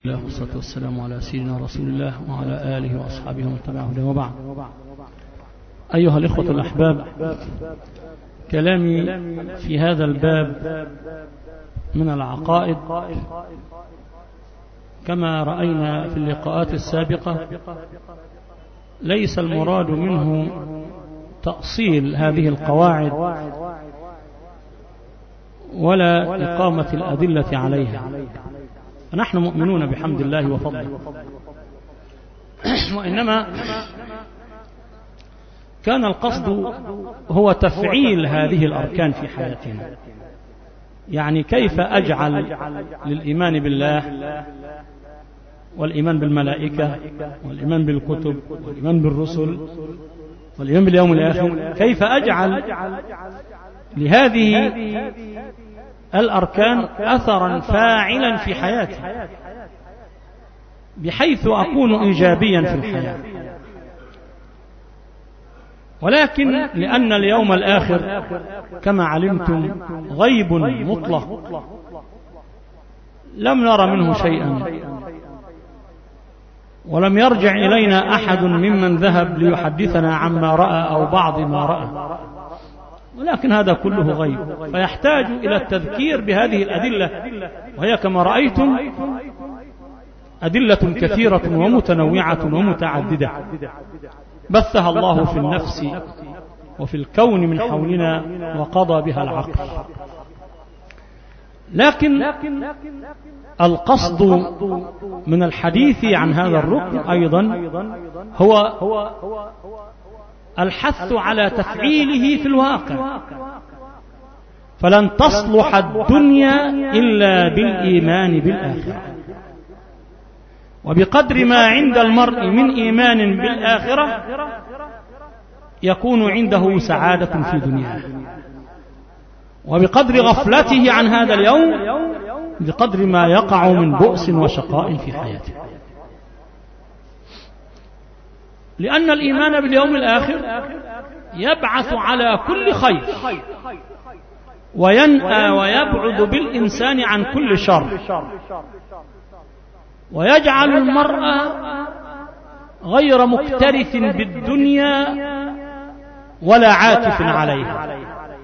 الله والصلاة والسلام على سيدنا رسول الله وعلى آله وأصحابه ومن تبعه هداه وبعد أيها الإخوة الأحباب كلامي في هذا الباب من العقائد كما رأينا في اللقاءات السابقة ليس المراد منه تأصيل هذه القواعد ولا إقامة الأدلة عليها فنحن مؤمنون بحمد الله وفضله وإنما كان القصد هو تفعيل هذه الأركان في حياتنا يعني كيف أجعل للإيمان بالله والإيمان بالملائكة والإيمان بالكتب والإيمان بالرسل والإيمان باليوم الآخر كيف أجعل لهذه الأركان أثرا فاعلا في حياتي بحيث أكون إيجابيا في الحياة ولكن لأن اليوم الآخر كما علمتم غيب مطلق لم نر منه شيئا ولم يرجع إلينا أحد ممن ذهب ليحدثنا عما رأى أو بعض ما رأى ولكن هذا كله غيب فيحتاج إلى التذكير بهذه الأدلة وهي كما رأيتم أدلة كثيرة ومتنوعة ومتعددة بثها الله في النفس وفي الكون من حولنا وقضى بها العقل لكن القصد من الحديث عن هذا الركن أيضا هو الحث على تفعيله في الواقع فلن تصلح الدنيا إلا بالإيمان بالآخرة وبقدر ما عند المرء من إيمان بالآخرة يكون عنده سعادة في دنياه وبقدر غفلته عن هذا اليوم بقدر ما يقع من بؤس وشقاء في حياته لأن الإيمان باليوم الآخر يبعث على كل خير وينأى ويبعد بالإنسان عن كل شر ويجعل المرء غير مكترث بالدنيا ولا عاكف عليها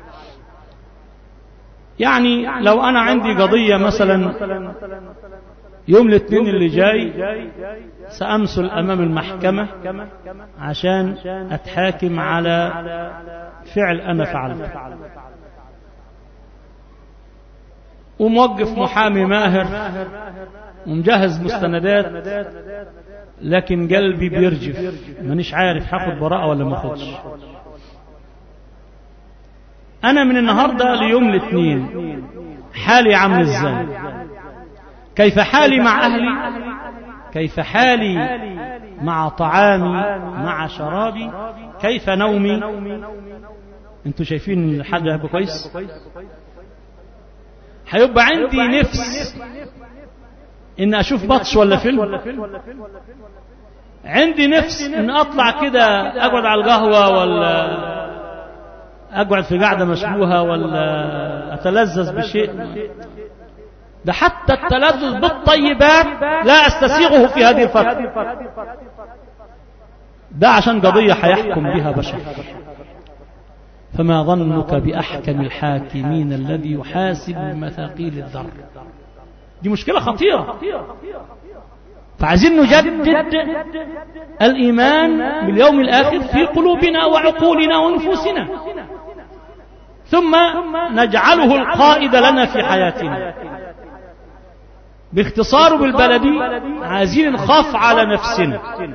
يعني لو أنا عندي قضية مثلا يوم الاثنين اللي جاي سأمثل أمام المحكمة عشان أتحاكم على فعل أنا فعلته وموقف محامي ماهر ومجهز مستندات لكن قلبي بيرجف مانيش عارف هاخد براءة ولا ما اخدش أنا من النهاردة ليوم الاثنين حالي عامل ازاي كيف حالي مع أهلي كيف حالي مع طعامي مع شرابي كيف نومي انتوا شايفين الحاجة هيبقى كويس هيبقى عندي نفس ان اشوف بطش ولا فيلم عندي نفس ان اطلع كده اقعد على القهوة ولا اقعد في قعدة مشبوهة ولا اتلذذ بشيء ده حتى التلذذ بالطيبات لا استسيغه في هذه الفترة ده عشان قضية حيحكم بها بشر فما ظنك بأحكم الحاكمين الذي يحاسب مثاقيل الذر دي مشكلة خطيرة فعايزين نجدد الإيمان باليوم الآخر في قلوبنا وعقولنا ونفوسنا ثم نجعله القائد لنا في حياتنا باختصار بالبلدي عايزين نخاف على نفسنا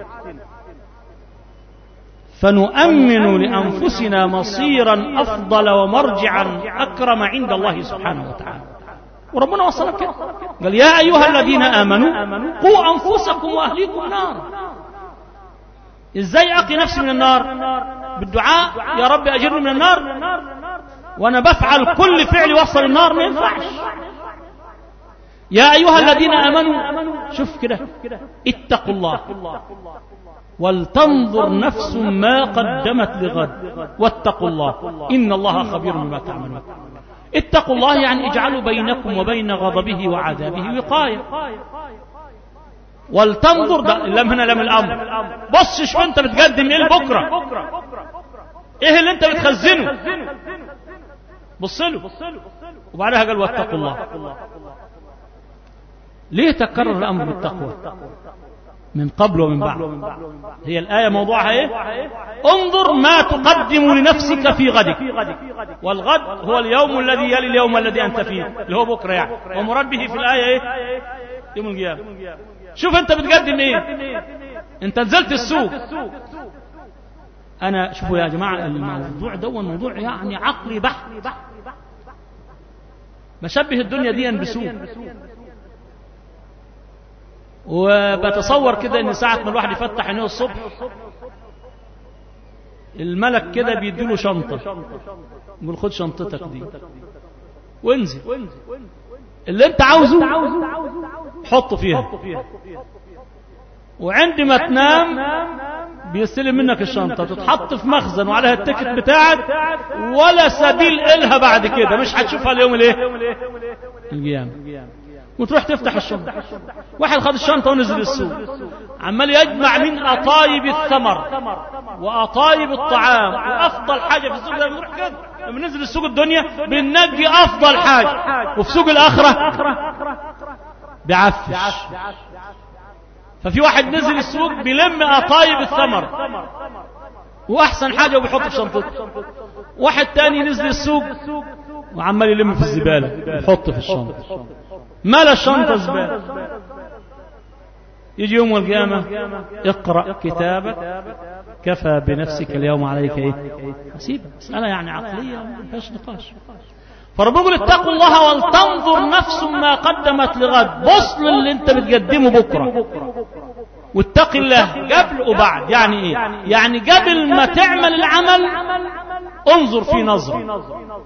فنؤمن لأنفسنا مصيرا أفضل ومرجعا أكرم عند الله سبحانه وتعالى وربنا وصل كده قال يا أيها الذين آمنوا قوا أنفسكم وأهليكم نار إزاي أقي نفسي من النار بالدعاء يا رب أجرني من النار وأنا بفعل كل فعل يوصل النار ما ينفعش يا أيها الذين آمنوا شوف كده اتقوا الله ولتنظر نفس ما قدمت لغد واتقوا الله إن الله خبير بما تعملون اتقوا الله يعني اجعلوا بينكم وبين غضبه وعذابه وقاية ولتنظر ده اللام هنا لام الامر بص شوف انت بتقدم ايه لبكره ايه اللي انت بتخزنه بص له وبعدها قال واتقوا الله ليه تكرر الامر بالتقوى من قبل ومن بعد هي الآية موضوعها إيه انظر ما تقدم لنفسك في غدك والغد هو اليوم الذي يلي اليوم الذي أنت فيه اللي هو بكرة يعني ومراد به في الآية إيه يوم القيامة شوف أنت بتقدم إيه أنت نزلت السوق أنا شوفوا يا جماعة الموضوع ده موضوع يعني عقلي بحت بشبه الدنيا دي بسوق وبتصور كده ان ساعة ما الواحد يفتح عينيه الصبح الملك كده بيديله شنطة يقول خد شنطتك دي وانزل اللي انت عاوزه حطه فيها وعندما تنام بيستلم منك الشنطة تتحط في مخزن وعليها التكت بتاعك ولا سبيل إلها بعد كده مش هتشوفها اليوم الايه القيامة وتروح تفتح الشنطة واحد خد الشنطة ونزل السوق عمال يجمع من أطايب الثمر وأطايب الطعام وأفضل حاجة في السوق ده بنروح كده لما ننزل السوق الدنيا بننقي أفضل حاجة وفي سوق الآخرة بيعفش ففي واحد نزل السوق بيلم أطايب الثمر وأحسن حاجة وبيحط في شنطته واحد تاني نزل السوق وعمال يلم في الزبالة يحط في الشنطة مال الشنطة زبالة يجي يوم القيامة اقرأ كتابك كفى بنفسك اليوم عليك ايه حسيبة مسألة يعني عقلية ما فيهاش نقاش فربنا يقول اتقوا الله ولتنظر نفس ما قدمت لغد بص للي انت بتقدمه بكرة واتق الله قبل وبعد يعني ايه يعني قبل ما تعمل العمل انظر في نظرة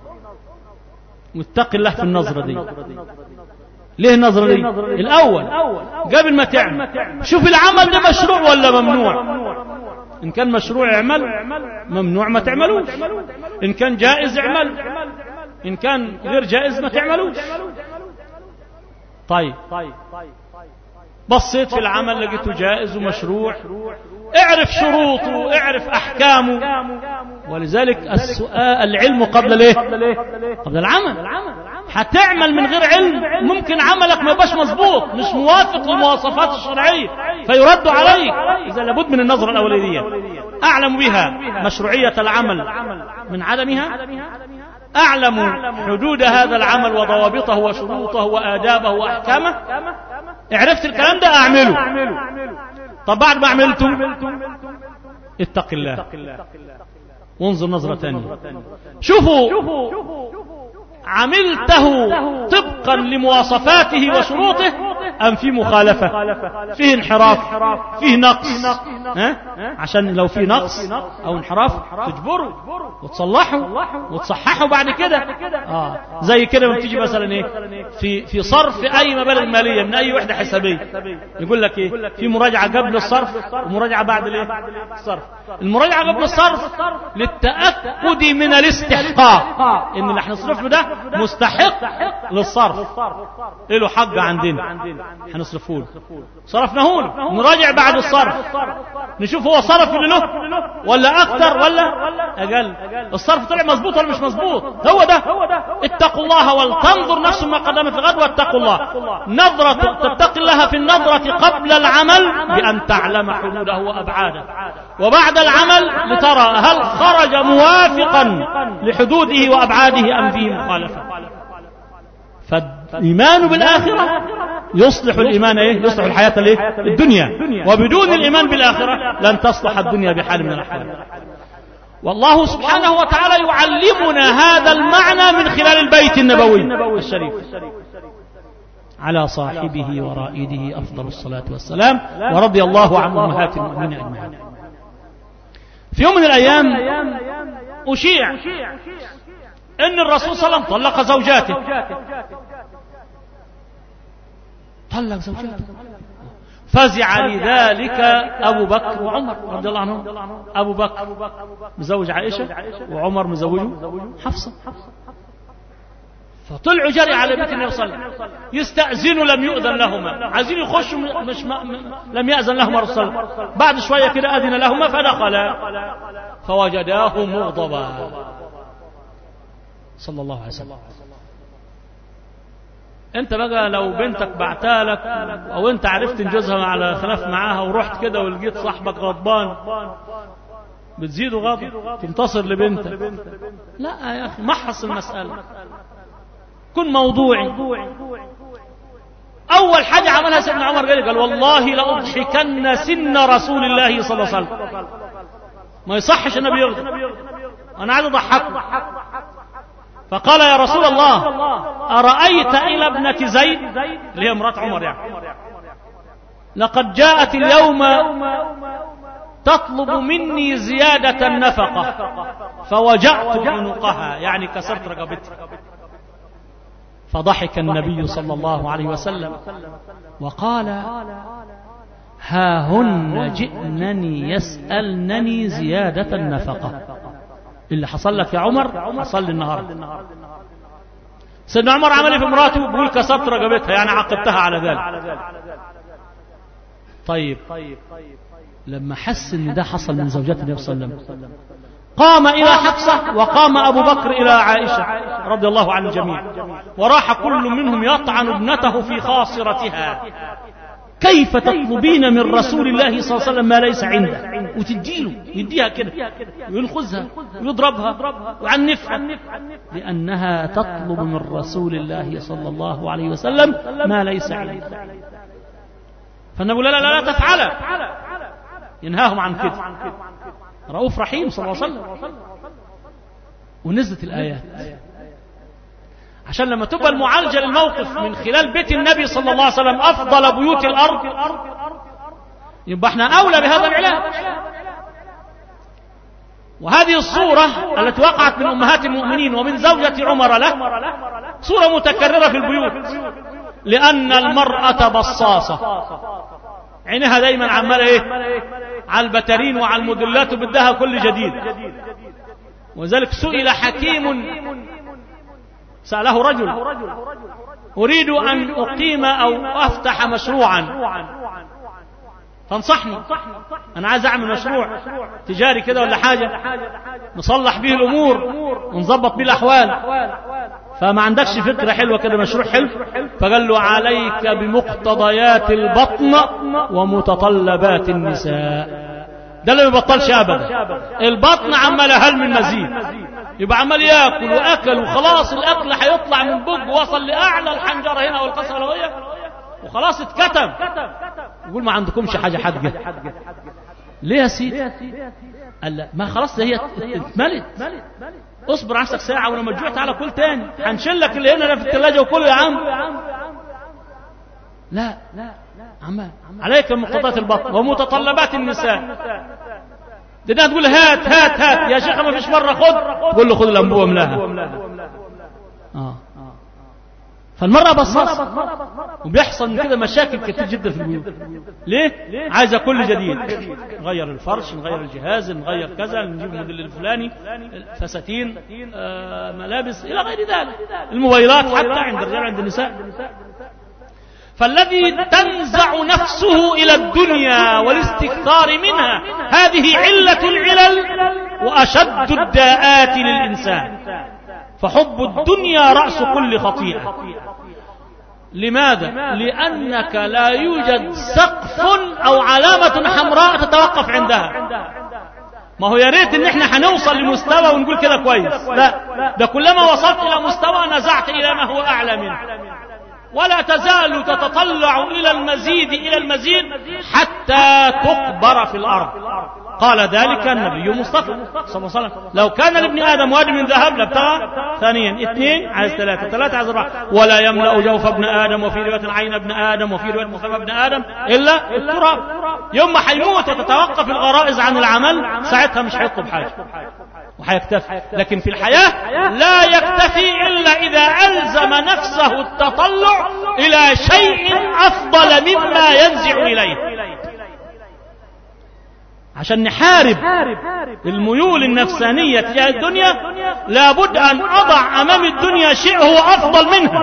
واتق الله في النظرة دي ليه النظرة دي الأول قبل ما تعمل شوف العمل ده مشروع ولا ممنوع إن كان مشروع اعمل ممنوع ما تعملوش إن كان جائز اعمل إن كان غير جائز ما تعملوش طيب بصيت في العمل لقيته جائز ومشروع اعرف شروطه اعرف احكامه ولذلك السؤال العلم قبل الايه قبل العمل هتعمل من غير علم ممكن عملك ما يبقاش مظبوط مش موافق للمواصفات الشرعيه فيرد عليك اذا لابد من النظره الاوليه اعلم بها مشروعيه العمل من عدمها اعلم حدود هذا العمل وضوابطه وشروطه وادابه واحكامه عرفت الكلام ده اعمله طب بعد ما عملته اتق الله وانظر نظرة ثانية شوفوا عملته طبقا لمواصفاته وشروطه أم في مخالفة فيه انحراف فيه نقص ها؟ عشان لو في نقص أو انحراف تجبره وتصلحه وتصححه بعد كده آه. زي كده لما تيجي مثلا ايه في في صرف اي مبالغ ماليه من اي وحده حسابيه يقول لك ايه في مراجعه قبل الصرف ومراجعه بعد الايه الصرف المراجعه قبل الصرف للتاكد من الاستحقاق ان اللي هنصرف له ده مستحق للصرف له حق عندنا هنصرفه له صرفناه له نراجع بعد الصرف نشوف هو صرف اللي له ولا اكثر ولا اقل الصرف طلع مظبوط ولا مش مظبوط هو ده اتقوا الله ولتنظر نفس ما قدمت الغد واتقوا الله نظرة تتقي الله في النظرة قبل العمل بأن تعلم حدوده وأبعاده وبعد العمل لترى هل خرج موافقا لحدوده وأبعاده أم فيه مخالفة فالإيمان بالآخرة يصلح الإيمان إيه؟ يصلح الحياة الإيه؟ الدنيا وبدون الإيمان بالآخرة لن تصلح الدنيا بحال من الأحوال والله سبحانه وتعالى يعلمنا هذا المعنى من خلال البيت النبوي الشريف على صاحبه ورائده أفضل الصلاة والسلام ورضي الله عن أمهات المؤمنين أجمعين في يوم من الأيام أشيع أن الرسول صلى الله عليه وسلم طلق زوجاته طلق زوجاته فزع لذلك أبو بكر وعمر رضي الله عنهم أبو بكر مزوج عائشة وعمر مزوجه حفصة فطلعوا جري على بيت النبي صلى الله عليه وسلم يستأذنوا لم يؤذن لهما عايزين يخشوا مش ما لم يأذن لهما رسول الله بعد شوية كده أذن لهما فدخلا فوجداه مغضبا صلى الله عليه وسلم انت بقى لو بنتك بعتالك او انت عرفت تنجزها على خلاف معاها ورحت كده ولقيت صاحبك غضبان بتزيد غضب تنتصر لبنتك لا يا اخي محص المسألة كن موضوعي اول حاجة عملها سيدنا عمر قال قال والله لأضحكن سن رسول الله صلى الله عليه وسلم ما يصحش النبي يغضب انا عايز اضحكه فقال يا رسول الله أرأيت إلى ابنة زيد اللي هي مرات عمر يعني لقد جاءت اليوم تطلب مني زيادة النفقة فوجعت عنقها يعني كسرت رقبتها فضحك النبي صلى الله عليه وسلم وقال ها هن جئنني يسألنني زيادة النفقة اللي حصل لك يا عمر حصل لي النهارده سيدنا عمر عمل في امراته بيقول كسرت رقبتها يعني عاقبتها على ذلك طيب لما حس ان ده حصل من زوجات النبي صلى الله عليه وسلم قام الى حفصه وقام ابو بكر الى عائشه رضي الله عن الجميع وراح كل منهم يطعن ابنته في خاصرتها كيف تطلبين من رسول الله صلى الله عليه وسلم ما ليس عنده وتديله يديها كده وينخذها ويضربها ويعنفها لأنها تطلب من رسول الله صلى الله عليه وسلم ما ليس عنده فالنبي لا لا لا, لا تفعل ينهاهم عن كده رؤوف رحيم صلى الله عليه وسلم ونزلت الآيات عشان لما تبقى المعالجة للموقف من خلال بيت النبي صلى الله عليه وسلم أفضل بيوت الأرض يبقى احنا أولى بهذا العلاج وهذه الصورة التي وقعت من أمهات المؤمنين ومن زوجة عمر له صورة متكررة في البيوت لأن المرأة بصاصة عينها دايما عمالة ايه على البترين وعلى الموديلات وبدها كل جديد وذلك سئل حكيم سأله رجل أريد أن أقيم أو أفتح مشروعا فانصحني أنا عايز أعمل مشروع تجاري كده ولا حاجة نصلح به الأمور ونظبط به الأحوال فما عندكش فكرة حلوة كده مشروع حلو فقال له عليك بمقتضيات البطن ومتطلبات النساء ده اللي ما بيبطلش ابدا البطن عمال هل من مزيد يبقى عمال ياكل واكل وخلاص الاكل هيطلع من بق وصل لاعلى الحنجره هنا والقصه الهويه وخلاص اتكتم يقول ما عندكمش حاجه حاجه ليه يا سيدي قال لا ما خلاص هي اتملت اصبر نفسك ساعه ولما تجوع تعالى كل تاني هنشيل اللي هنا في الثلاجه وكله يا عم لا لا عمال عليك مقتضيات البطن ومتطلبات النساء لانها تقول هات هات هات يا شيخ ما فيش مره خد قول له خد الانبوبه املاها اه فالمرأة بصاصة وبيحصل من كده مشاكل كتير جدا في البيوت ليه؟ عايزة كل جديد نغير الفرش نغير الجهاز نغير كذا نجيب الموديل الفلاني فساتين آه ملابس إلى غير ذلك الموبايلات حتى عند الرجال عند النساء فالذي تنزع نفسه إلى الدنيا والاستكثار منها هذه علة العلل وأشد الداءات للإنسان فحب الدنيا رأس كل خطيئة لماذا؟ لأنك لا يوجد سقف أو علامة حمراء تتوقف عندها ما هو يا ريت ان احنا هنوصل لمستوى ونقول كده كويس لا ده كلما وصلت الى مستوى نزعت الى ما هو اعلى منه ولا تزال تتطلع إلى المزيد إلى المزيد حتى تقبر في الأرض قال ذلك النبي مصطفى صلى الله عليه وسلم لو كان لابن آدم واد من ذهب لابتغى ثانيا اثنين عايز ثلاثة ثلاثة عايز أربعة ولا يملأ جوف ابن آدم وفي رواية عين ابن آدم وفي رواية مصطفى ابن آدم إلا التراب يوم ما حيموت وتتوقف الغرائز عن العمل ساعتها مش هيطلب حاجة وحيكتفي لكن في الحياة لا يكتفي إلا إذا ألزم نفسه التطلع إلى شيء أفضل مما ينزع إليه عشان نحارب الميول النفسانية تجاه الدنيا لابد أن أضع أمام الدنيا شيء هو أفضل منها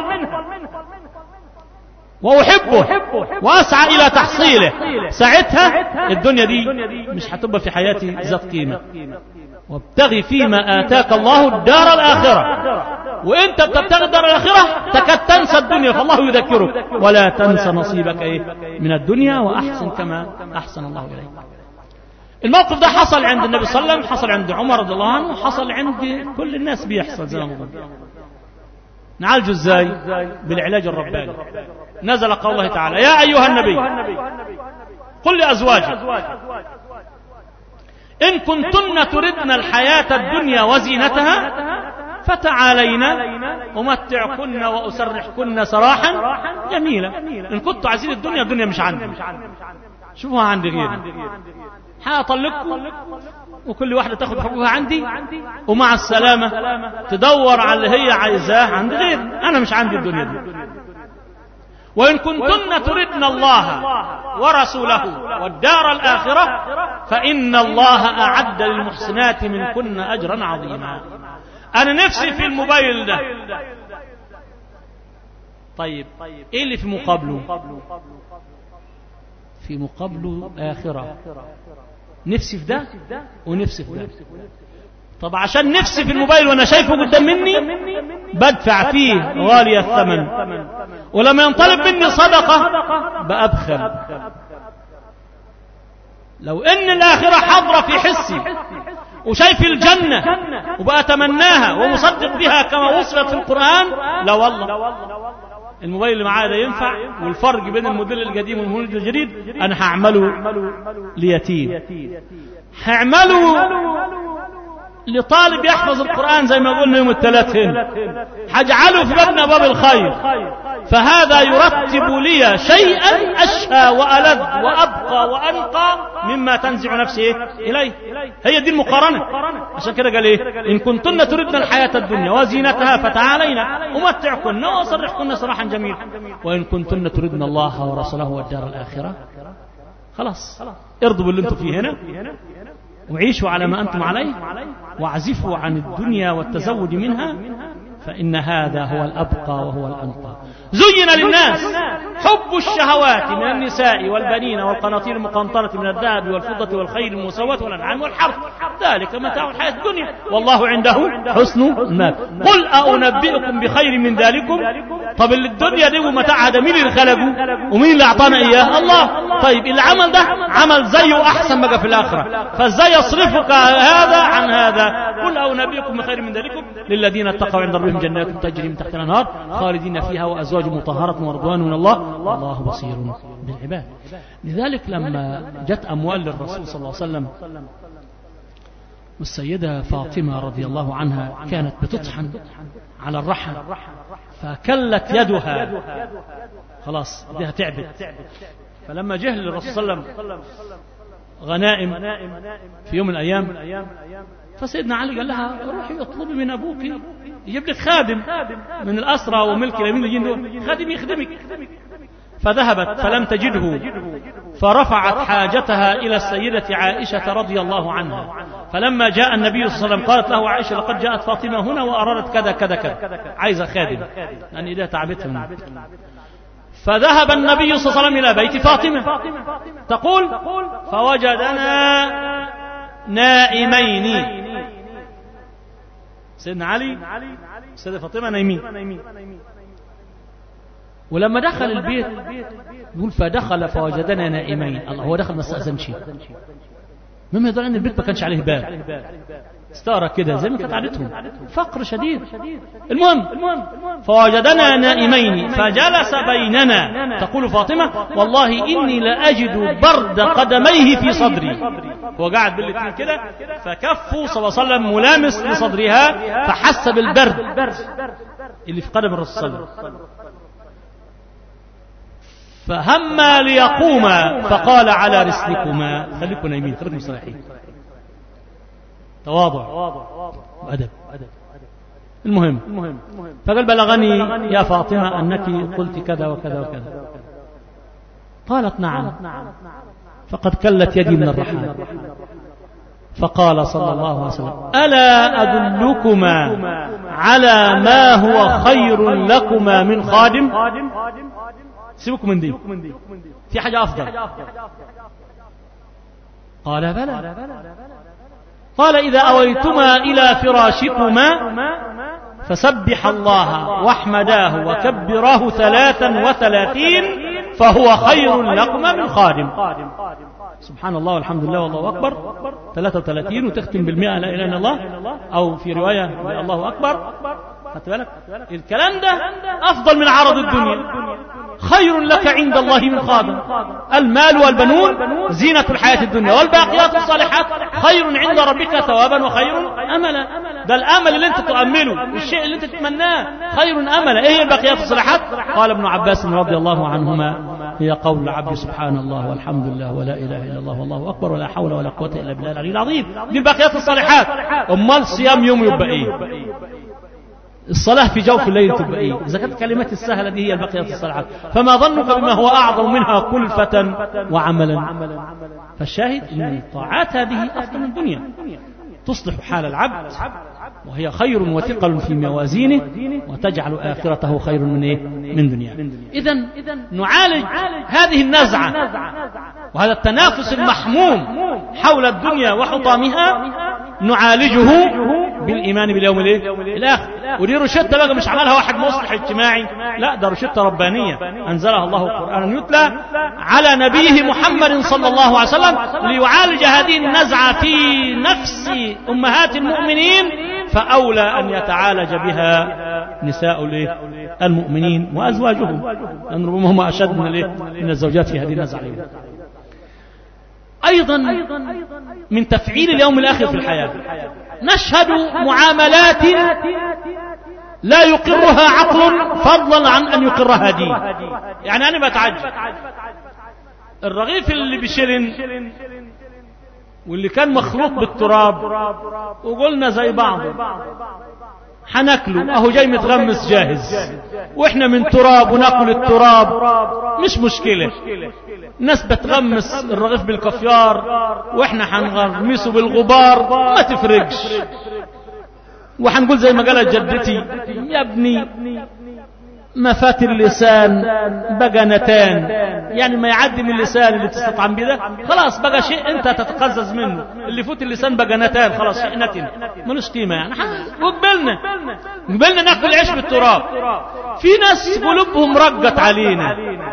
وأحبه وأسعى إلى تحصيله ساعتها الدنيا دي مش هتبقى في حياتي ذات قيمة وابتغي فيما آتاك الله الدار الآخرة وانت بتبتغي الدار الآخرة تكاد تنسى الدنيا فالله يذكرك ولا تنسى نصيبك ايه من الدنيا وأحسن كما أحسن الله إليك الموقف ده حصل عند النبي صلى الله عليه وسلم حصل عند عمر رضي الله عنه حصل عند كل الناس بيحصل زي ما قلنا نعالجه ازاي بالعلاج الرباني نزل قول الله تعالى يا أيها النبي قل لأزواجك إن كنتن تردن الحياة الدنيا وزينتها فتعالينا أمتعكن وأسرحكن سراحا جميلا إن كنت عايزين الدنيا الدنيا مش عندي شوفوها عندي غيري هطلقكم وكل واحدة تاخد حقوقها عندي ومع السلامة تدور على اللي هي عايزاه عند غيري أنا مش عندي الدنيا دي وإن كنتن تردن الله ورسوله والدار الآخرة فإن الله أعد للمحسنات منكن أجرا عظيما أنا نفسي في الموبايل ده طيب إيه اللي في مقابله في مقابله آخرة نفسي في ده ونفسي في ده طب عشان نفسي في الموبايل وانا شايفه قدام مني بدفع فيه غالي الثمن ولما ينطلب مني صدقة بأبخل لو ان الاخرة حاضرة في حسي وشايف الجنة وبأتمناها ومصدق بها كما وصفت في القرآن لا والله الموبايل اللي معايا ده ينفع والفرق بين الموديل القديم والموديل الجديد انا هعمله ليتيم هعمله لطالب يحفظ القرآن زي ما قلنا يوم الثلاث هنا هجعله في مبنى باب الخير فهذا يرتب لي شيئا أشهى وألذ وأبقى وأنقى مما تنزع نفسي إليه هي دي المقارنة عشان كده قال إيه إن كنتن تردن الحياة الدنيا وزينتها فتعالينا أمتعكن وأصرحكن صراحا جميلا وإن كنتن تردن الله ورسوله والدار الآخرة خلاص ارضوا باللي انتم فيه هنا وعيشوا على ما أنتم عليه واعزفوا عن الدنيا والتزود منها فإن هذا هو الأبقى وهو الأنقى زين للناس حب الشهوات من النساء والبنين والقناطير المقنطرة من الذهب والفضة والخيل المسوات والأنعام والحرث ذلك متاع الحياة الدنيا والله عنده حسن المال قل أنبئكم بخير من ذلكم طب اللي الدنيا دي ومتاعها ده مين اللي خلقه ومين اللي أعطانا إياه الله طيب اللي عمل ده عمل زيه أحسن بقى في الآخرة فازاي يصرفك هذا عن هذا قل أنبئكم بخير من ذلكم للذين اتقوا عند ربهم جنات تجري من تحت الأنهار خالدين فيها وأزواج مطهرة ورضوان من الله والله بصير بالعباد لذلك لما جت أموال للرسول صلى الله عليه وسلم والسيدة فاطمة رضي الله عنها كانت بتطحن على الرحل فكلت يدها خلاص يدها تعبت فلما جه للرسول صلى الله عليه وسلم غنائم في يوم من الأيام فسيدنا علي قال لها روحي اطلبي من أبوك يجيب لك خادم من الأسرى وملك اليمين الجين دول خادم يخدمك فذهبت فلم تجده فرفعت حاجتها إلى السيدة عائشة رضي الله عنها فلما جاء النبي صلى الله عليه وسلم قالت له عائشة لقد جاءت فاطمة هنا وأرادت كذا كذا كذا عايزة خادم لأن إذا تعبتها منه فذهب النبي صلى الله عليه وسلم إلى بيت فاطمة تقول فوجدنا نائمين سيدنا علي سيدة فاطمة نايمين ولما دخل البيت يقول فدخل فوجدنا نائمين الله هو دخل ما استأذنش مما يدل ان البيت ما كانش عليه باب استارة كده زي ما كانت عادتهم فقر شديد المهم فوجدنا نائمين فجلس بيننا تقول فاطمة والله إني لأجد برد قدميه في صدري هو قاعد بالاثنين كده فكفه صلى الله عليه وسلم ملامس لصدرها فحس بالبرد اللي في قدم الرسول صلى الله عليه وسلم فهما ليقوما فقال على رسلكما خليكم نايمين خليكم مستريحين تواضع وأدب المهم فقال بلغني يا فاطمة أنك قلت كذا وكذا وكذا قالت نعم فقد كلت يدي من الرحال فقال صلى الله عليه وسلم ألا أدلكما على ما هو خير لكما من خادم سيبكم من دي في حاجة أفضل قال بلى قال إذا أويتما إلى فراشكما فسبح الله واحمداه وكبراه ثلاثا وثلاثين فهو خير لكما من خادم سبحان الله والحمد لله والله أكبر 33 وتختم بالمئة لا إله إلا الله أو في رواية الله أكبر خدت بالك الكلام ده أفضل من عرض الدنيا خير لك عند الله من خادم المال والبنون زينة الحياة الدنيا والباقيات الصالحات خير عند ربك ثوابا وخير أملا ده الأمل اللي انت تؤمله الشيء اللي انت تتمناه خير أملا ايه الباقيات الصالحات قال ابن عباس رضي الله عنهما هي قول العبد سبحان الله والحمد لله ولا إله إلا الله والله أكبر ولا حول ولا قوة إلا بالله العلي العظيم دي الباقيات الصالحات أمال صيام يوم يبقى إيه الصلاة في جوف الليل تبقى إيه إذا كانت كلمات السهلة دي هي الباقيات الصالحات فما ظنك بما هو أعظم منها كلفة وعملا فالشاهد أن الطاعات هذه أفضل من الدنيا تصلح حال العبد وهي خير وثقل في موازينه وتجعل آخرته خير من إيه؟ من دنيا إذا نعالج هذه النزعة وهذا التنافس المحموم حول الدنيا وحطامها نعالجه بالإيمان باليوم الايه الآخر ودي روشتة بقى مش عملها واحد مصلح اجتماعي لا ده روشتة ربانية أنزلها الله قرآنا يتلى على نبيه محمد صلى الله عليه وسلم ليعالج هذه النزعة في نفس أمهات المؤمنين فأولى أن يتعالج بها نساء المؤمنين وأزواجهم لأن ربما هم أشد من, من الزوجات في هذه النزعة أيضا من تفعيل اليوم الآخر في الحياة نشهد معاملات لا يقرها عقل فضلا عن أن يقرها دين يعني أنا بتعجب الرغيف اللي بشرن واللي كان مخلوط بالتراب وقلنا زي بعض حناكله اهو جاي متغمس جاهز واحنا من تراب وناكل التراب مش مشكلة ناس بتغمس الرغيف بالكفيار واحنا حنغمسه بالغبار ما تفرقش وحنقول زي ما قالت جدتي يا ابني مفات اللسان بقنتان يعني ما يعدي من اللسان اللي تستطعم بده خلاص بقى شيء انت تتقزز منه اللي فوت اللسان بقنتان خلاص شيء نتن ملوش قيمه يعني وقبلنا قبلنا ناكل عيش بالتراب في ناس قلوبهم رقت علينا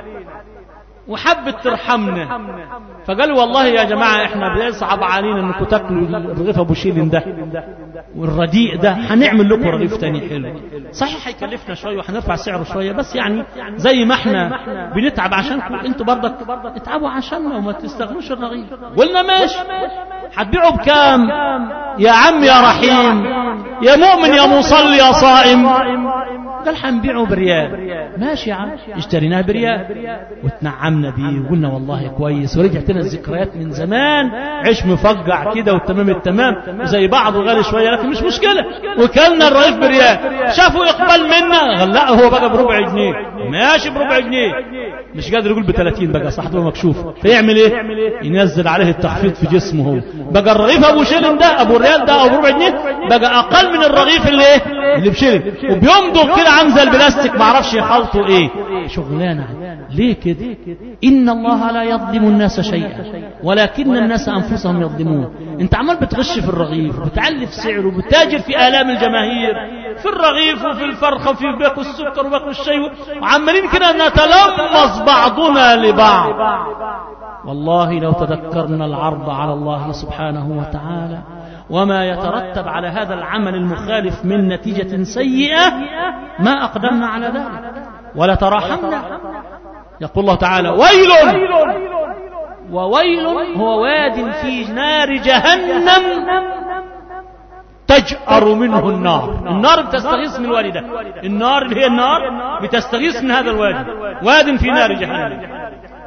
وحبت ترحمنا فقالوا والله يا جماعة احنا بيصعب علينا انكم تاكلوا الرغيف ابو شيلين ده والرديء ده هنعمل لكم رغيف تاني حلو صحيح هيكلفنا شوية وهنرفع سعره شوية بس يعني زي ما احنا بنتعب عشانكم انتوا برضك اتعبوا عشاننا وما تستغلوش الرغيف قلنا ماشي هتبيعوا بكام يا عم يا رحيم يا مؤمن يا مصلي يا صائم قال حنبيعه بريال ماشي يا عم اشتريناه بريال وتنعمنا بيه وقلنا والله كويس ورجعت لنا الذكريات من زمان عيش مفقع كده والتمام التمام زي بعض وغالي شويه لكن مش مشكله وكلنا الرغيف بريال شافوا اقبال منا قال لا هو بقى بربع جنيه ماشي بربع جنيه مش قادر يقول ب 30 بقى صاحبه مكشوف فيعمل ايه ينزل عليه التخفيض في جسمه هو بقى الرغيف ابو شيلن ده ابو ريال ده او بربع جنيه بقى اقل من الرغيف اللي ايه اللي بشيلن وبيمضغ كده عامل زي البلاستيك ما اعرفش يخلطوا ايه شغلانه ليه كده ان الله لا يظلم الناس شيئا ولكن الناس انفسهم يظلمون انت عمال بتغش في الرغيف بتعلي في سعره بتتاجر في الام الجماهير في الرغيف وفي الفرخه وفي باكو السكر وباكو الشاي وعمالين كده نتلمص بعضنا لبعض والله لو تذكرنا العرض على الله سبحانه وتعالى وما يترتب على هذا العمل المخالف من نتيجة سيئة ما أقدمنا على ذلك ولا تراحمنا يقول الله تعالى ويل وويل هو واد في نار جهنم تجأر منه النار النار بتستغيث من الوادي ده النار اللي هي النار بتستغيث من هذا الوادي واد في نار جهنم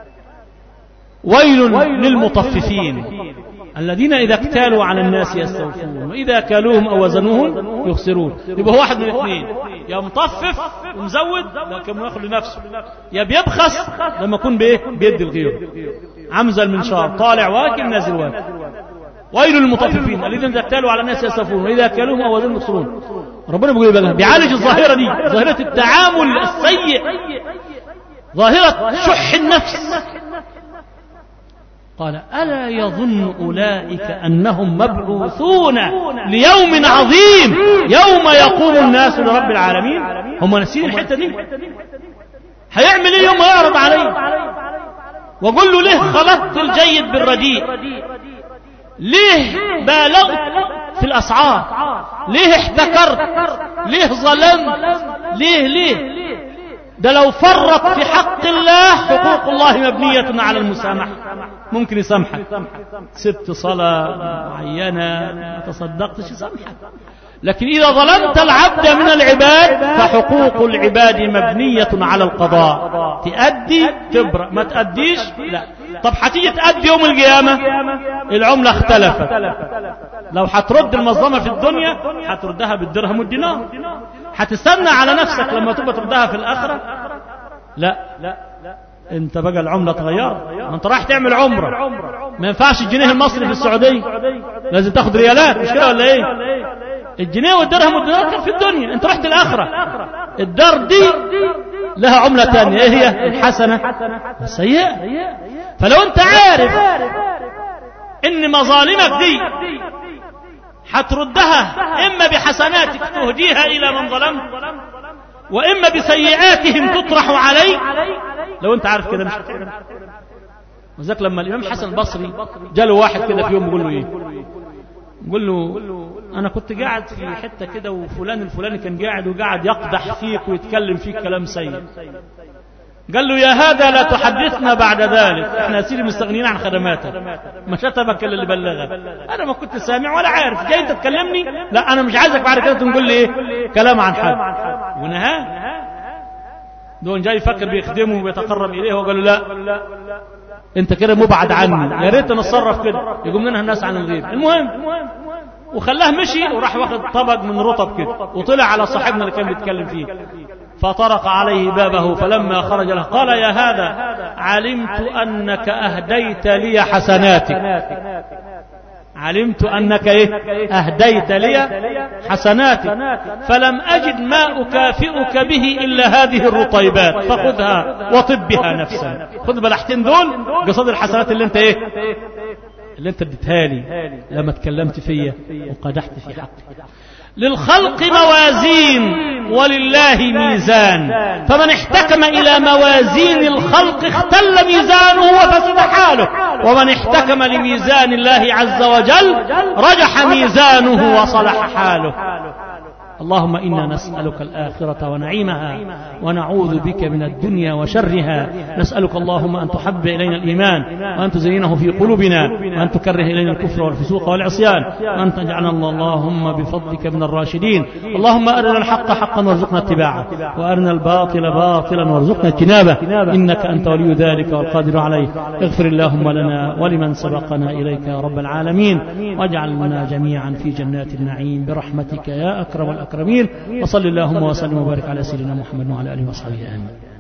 ويل للمطففين الذين إذا اكتالوا على الناس يستوفون وإذا كالوهم أو وزنوهم يخسرون يبقى هو واحد من الاثنين يا مطفف ومزود لكن ياخذ لنفسه يا بيبخس لما يكون بايه بيدي الغير عمزة المنشار طالع واكل نازل واكل ويل للمطففين الذين اذا اكتالوا على الناس يسفون واذا كالوهم او وزنهم يخسرون ربنا بيقول بقى بيعالج الظاهره دي ظاهره التعامل السيء ظاهره شح النفس قال ألا يظن أولئك أنهم مبعوثون ليوم عظيم يوم يقوم الناس لرب العالمين هم ناسين الحتة دي هيعمل ايه يوم يعرض عليه وقل له ليه خلطت الجيد بالرديء ليه بالغت في الأسعار ليه احتكرت ليه ظلمت ليه ليه ده لو فرط في حق الله حقوق الله مبنية على المسامحة ممكن يسامحك سبت صلاة معينة ما تصدقتش يسامحك لكن إذا ظلمت العبد من العباد فحقوق العباد مبنية على القضاء تأدي تبرأ ما تأديش لا طب هتيجي تأدي يوم القيامة العملة اختلفت لو هترد المظلمة في الدنيا هتردها بالدرهم والدينار هتستنى على نفسك لما تبقى تردها في الآخرة لا انت بقى العملة اتغيرت ما انت رايح تعمل عمرة ما ينفعش الجنيه المصري في السعودية لازم تاخد ريالات مش كده ولا ايه الجنيه والدرهم والدينار كان في الدنيا انت رحت الاخرة الدار دي لها عملة تانية ايه هي الحسنة السيئة فلو انت عارف ان مظالمك دي هتردها اما بحسناتك تهديها الى من ظلمت واما بسيئاتهم تطرح عليك لو انت عارف كده مش هتعمل وذاك لما الامام حسن البصري جاله واحد كده في يوم بيقول له ايه بيقول له انا كنت قاعد في حته كده وفلان الفلاني كان قاعد وقاعد يقدح فيك ويتكلم فيك كلام سيء قال له يا هذا لا تحدثنا بعد ذلك احنا سيدي مستغنيين عن خدماتك ما شتمك الا اللي بلغك انا ما كنت سامع ولا عارف جاي انت تكلمني لا انا مش عايزك بعد كده تقول لي ايه كلام عن حد ونهاه دون جاي يفكر بيخدمه وبيتقرب اليه وقال له لا انت كده مبعد عني يا ريت نتصرف كده يقوم منها الناس عن الغير المهم وخلاه مشي وراح واخد طبق من رطب كده وطلع على صاحبنا اللي كان بيتكلم فيه فطرق عليه بابه فلما خرج له قال يا هذا علمت أنك أهديت لي حسناتك علمت أنك إيه؟ أهديت لي حسناتك فلم أجد ما أكافئك به إلا هذه الرطيبات فخذها وطب بها نفسا خذ بلحتين دول قصاد الحسنات اللي انت ايه اللي انت اديتها لي لما تكلمت فيا وقدحت في حقي للخلق موازين ولله ميزان فمن احتكم إلى موازين الخلق اختل ميزانه وفسد حاله ومن احتكم لميزان الله عز وجل رجح ميزانه وصلح حاله اللهم إنا نسألك الآخرة ونعيمها ونعوذ بك من الدنيا وشرها نسألك اللهم أن تحب إلينا الإيمان وأن تزينه في قلوبنا وأن تكره إلينا الكفر والفسوق والعصيان وأن تجعلنا اللهم بفضلك من الراشدين اللهم أرنا الحق حقا وارزقنا اتباعه وأرنا الباطل باطلا وارزقنا اجتنابه إنك أنت ولي ذلك والقادر عليه اغفر اللهم لنا ولمن سبقنا إليك يا رب العالمين واجعلنا جميعا في جنات النعيم برحمتك يا أكرم الأكرمين وصل اللهم وسلم وبارك على سيدنا محمد وعلى آله وصحبه آمين